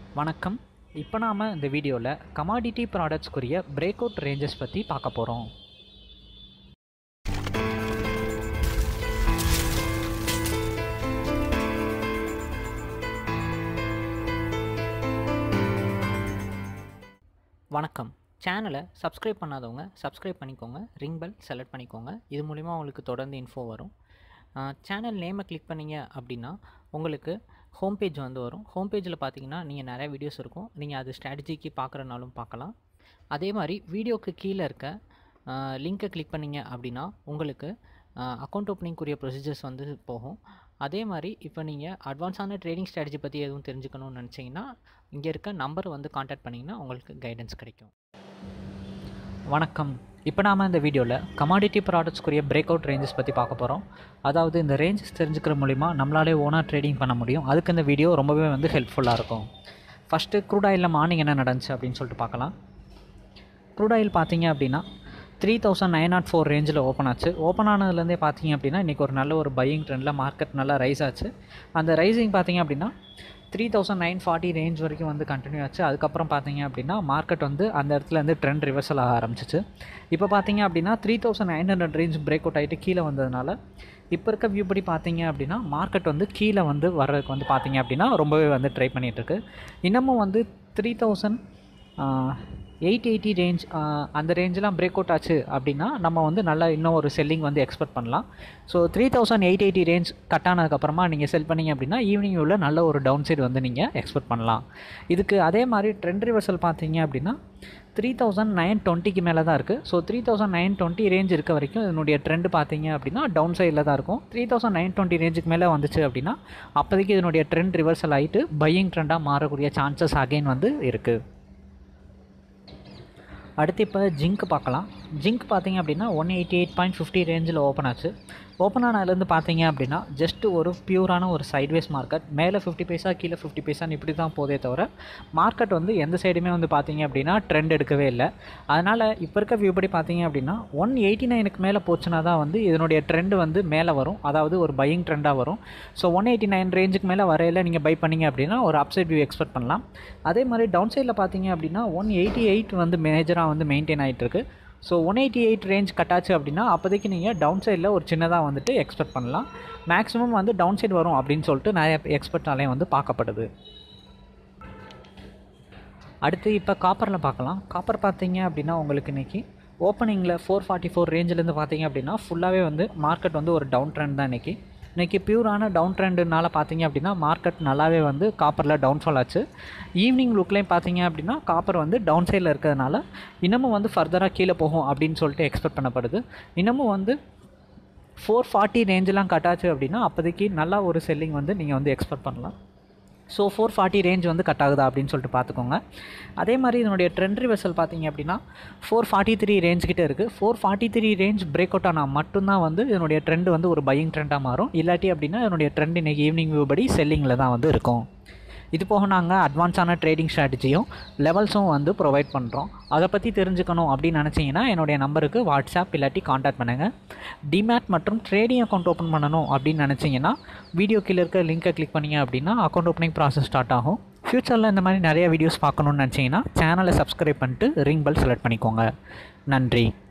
வணக்கம் இப்போ நாம் இந்த வீடியோவில் கமாடிட்டி ப்ராடக்ட்ஸ்க்குரிய பிரேக் அவுட் ரேஞ்சஸ் பற்றி பார்க்க போகிறோம் வணக்கம் சேனலை சப்ஸ்கிரைப் பண்ணாதவங்க சப்ஸ்கிரைப் பண்ணிக்கோங்க ரிங் பெல் செலக்ட் பண்ணிக்கோங்க இது மூலிமா உங்களுக்கு தொடர்ந்து இன்ஃபோ வரும் சேனல் நேமை கிளிக் பண்ணீங்க அப்படின்னா உங்களுக்கு ஹோம் பேஜ் வந்து வரும் ஹோம் பேஜில் பார்த்தீங்கன்னா நீங்கள் நிறைய வீடியோஸ் இருக்கும் நீங்கள் அது ஸ்ட்ராட்டஜிக்கு பார்க்குறனாலும் பார்க்கலாம் அதே மாதிரி வீடியோக்கு கீழே இருக்க லிங்க்கை கிளிக் பண்ணீங்க அப்படின்னா உங்களுக்கு அக்கௌண்ட் ஓப்பனிங்குரிய ப்ரொசீஜர்ஸ் வந்து போகும் அதே மாதிரி இப்போ நீங்கள் அட்வான்ஸான ட்ரேடிங் ஸ்ட்ராட்டஜி பற்றி எதுவும் தெரிஞ்சுக்கணும்னு நினச்சிங்கன்னா இங்கே இருக்க நம்பர் வந்து காண்டாக்ட் பண்ணிங்கன்னா உங்களுக்கு கைடன்ஸ் கிடைக்கும் வணக்கம் இப்போ நாம் இந்த வீடியோவில் கமாடிட்டி ப்ராடக்ட்ஸ்க்குரிய பிரேக் அவுட் ரேஞ்சஸ் பற்றி பார்க்க போகிறோம் அதாவது இந்த ரேஞ்சஸ் தெரிஞ்சுக்கிற மூலிமா நம்மளாலே ஓனாக ட்ரேடிங் பண்ண முடியும் அதுக்கு இந்த வீடியோ ரொம்பவே வந்து ஹெல்ப்ஃபுல்லாக இருக்கும் ஃபஸ்ட்டு க்ரூட் ஆயிலில் மார்னிங் என்ன நடந்துச்சு அப்படின்னு சொல்லிட்டு பார்க்கலாம் க்ரூட் ஆயில் பார்த்தீங்க அப்படின்னா three thousand nine naught four ரேஞ்சில் ஓப்பன் ஆச்சு ஓப்பன் ஆனதுலேருந்தே பார்த்தீங்க அப்படின்னா இன்றைக்கி ஒரு நல்ல ஒரு பையிங் ட்ரெண்டில் மார்க்கெட் நல்லா ரைஸ் ஆச்சு அந்த ரைசிங் பார்த்தீங்க அப்படின்னா three thousand nine forty range வரைக்கும் வந்து கண்டினியூ ஆச்சு அதுக்கப்புறம் பார்த்தீங்க அப்படின்னா மார்க்கெட் வந்து அந்த இடத்துல வந்து ட்ரெண்ட் ரிவர்சல் ஆக ஆரம்பிச்சிச்சு இப்போ பார்த்தீங்க அப்படின்னா three thousand nine hundred range break out ஆகிட்டு கீழே வந்ததுனால இப்போ இருக்க வியூ படி பார்த்தீங்க அப்படின்னா மார்க்கெட் வந்து கீழே வந்து வர்றதுக்கு வந்து பார்த்தீங்க அப்படின்னா ரொம்பவே வந்து ட்ரை பண்ணிகிட்ருக்கு இன்னமும் வந்து three thousand eight eighty range அந்த ரேஞ்செலாம் பிரேக் அவுட் ஆச்சு அப்படின்னா நம்ம வந்து நல்லா இன்னும் ஒரு செல்லிங் வந்து எக்ஸ்பெக்ட் பண்ணலாம் so three thousand eight eighty range cut ஆனதுக்கப்புறமா நீங்கள் செல் பண்ணிங்க அப்படின்னா ஈவினிங் உள்ள நல்ல ஒரு டவுன் சைடு வந்து நீங்கள் எக்ஸ்பெக்ட் பண்ணலாம் இதுக்கு அதே மாதிரி ட்ரெண்ட் ரிவர்சல் பார்த்தீங்க அப்படின்னா த்ரீ தௌசண்ட் நைன் டுவெண்ட்டிக்கு மேலே தான் இருக்குது so three thousand nine twenty range இருக்க வரைக்கும் இதனுடைய ட்ரெண்ட் பார்த்தீங்க அப்படின்னா டவுன் சைடில் தான் இருக்கும் த்ரீ தௌசண்ட் நைன் டுவெண்ட்டி ரேஞ்சுக்கு மேலே வந்துச்சு அப்படின்னா அப்போதைக்கு இதனுடைய ட்ரெண்ட் ரிவர்சல் ஆகிட்டு பையிங் ட்ரெண்டாக மாறக்கூடிய சான்சஸ் அகைன் வந்து இருக்குது அடுத்து இப்போ ஜிங்க் பார்க்கலாம் ஜிங்க் பார்த்தீங்க அப்படின்னா one eighty eight point fifty ரேஞ்சில் ஓப்பன் ஆச்சு ஓப்பன் ஆனதுலேருந்து பார்த்தீங்க அப்படின்னா ஜஸ்ட் ஒரு பியூரான ஒரு சைட்வேஸ் மார்க்கெட் மேலே ஃபிஃப்டி பைசா கீழே ஃபிஃப்டி பைசான்னு இப்படி தான் போதே தவிர மார்க்கெட் வந்து எந்த சைடுமே வந்து பார்த்தீங்க அப்படின்னா ட்ரெண்ட் எடுக்கவே இல்லை அதனால் இப்போ இருக்க வியூ படி பார்த்தீங்க அப்படின்னா ஒன் எயிட்டி நைனுக்கு மேலே போச்சுன்னா தான் வந்து இதனுடைய ட்ரெண்ட் வந்து மேலே வரும் அதாவது ஒரு பையிங் ட்ரெண்டாக வரும் ஸோ ஒன் எயிட்டி நைன் ரேஞ்சுக்கு மேலே வரையில் நீங்கள் பை பண்ணிங்க அப்படின்னா ஒரு அப்சைட் வியூ எக்ஸ்பெக்ட் பண்ணலாம் அதே மாதிரி டவுன் சைடில் பார்த்தீங்க அப்படின்னா ஒன் எயிட்டி எயிட் வந்து மேஜராக வந்து மெயின்டைன் ஆகிட்டு இருக்கு so one eighty eight range கட்டாச்சு அப்படின்னா அப்போதைக்கு நீங்கள் டவுன் சைடில் ஒரு சின்னதாக வந்துட்டு எக்ஸ்பெக்ட் பண்ணலாம் மேக்ஸிமம் வந்து டவுன் சைடு வரும் அப்படின்னு சொல்லிட்டு நிறைய எக்ஸ்பெக்டாலேயும் வந்து பார்க்கப்படுது அடுத்து இப்போ காப்பரில் பார்க்கலாம் காப்பர் பார்த்தீங்க அப்படின்னா உங்களுக்கு இன்றைக்கி ஓப்பனிங்கில் ஃபோர் ஃபார்ட்டி ஃபோர் ரேஞ்சிலேருந்து பார்த்தீங்க அப்படின்னா ஃபுல்லாகவே வந்து மார்க்கெட் வந்து ஒரு டவுன் ட்ரெண்ட் தான் இன்றைக்கி இன்றைக்கி பியூரான டவுன் ட்ரெண்டுனால பார்த்தீங்க அப்படின்னா மார்க்கெட் நல்லாவே வந்து காப்பரில் டவுன்ஃபால் ஆச்சு ஈவினிங் லுக்லேயும் பார்த்தீங்க அப்படின்னா காப்பர் வந்து டவுன் சைடில் இருக்கிறதுனால இன்னமும் வந்து ஃபர்தராக கீழே போகும் அப்படின்னு சொல்லிட்டு எக்ஸ்பெக்ட் பண்ணப்படுது இன்னமும் வந்து ஃபோர் ஃபார்ட்டி ரேஞ்செலாம் கட்டாச்சு அப்படின்னா அப்போதைக்கு நல்லா ஒரு செல்லிங் வந்து நீங்கள் வந்து எக்ஸ்பெக்ட் பண்ணலாம் ஸோ ஃபோர் ஃபார்ட்டி ரேஞ்ச் வந்து கட் ஆகுதா அப்படின்னு சொல்லிட்டு பார்த்துக்கோங்க அதே மாதிரி இதனுடைய ட்ரெண்ட் ரிவர்சல் பார்த்தீங்க அப்படின்னா ஃபோர் ஃபார்ட்டி த்ரீ ரேஞ்ச் கிட்டே இருக்குது four forty three range break out ஆனால் மட்டும்தான் வந்து இதனுடைய ட்ரெண்ட் வந்து ஒரு பையிங் ட்ரெண்டாக மாறும் இல்லாட்டி அப்படின்னா இதனுடைய ட்ரெண்ட் இன்றைக்கி ஈவினிங் வியூ படி செல்லிங்கில் தான் வந்து இருக்கும் இது போக நாங்கள் அட்வான்ஸான ட்ரேடிங் ஸ்ட்ராட்டஜியும் லெவல்ஸும் வந்து ப்ரொவைட் பண்ணுறோம் அதை பற்றி தெரிஞ்சுக்கணும் அப்படின்னு நினச்சிங்கன்னா என்னுடைய நம்பருக்கு வாட்ஸ்அப் இல்லாட்டி காண்டாக்ட் பண்ணுங்கள் டிமேட் மற்றும் ட்ரேடிங் அக்கௌண்ட் ஓப்பன் பண்ணணும் அப்படின்னு நினச்சிங்கன்னா வீடியோ கீழே இருக்க லிங்க்கை கிளிக் பண்ணிங்க அப்படின்னா அக்கௌண்ட் ஓப்பனிங் ப்ராசஸ் ஸ்டார்ட் ஆகும் ஃப்யூச்சரில் இந்த மாதிரி நிறைய வீடியோஸ் பார்க்கணுன்னு நினச்சிங்கன்னா சேனலை சப்ஸ்கிரைப் பண்ணிட்டு ரிங் பெல் செலக்ட் பண்ணிக்கோங்க நன்றி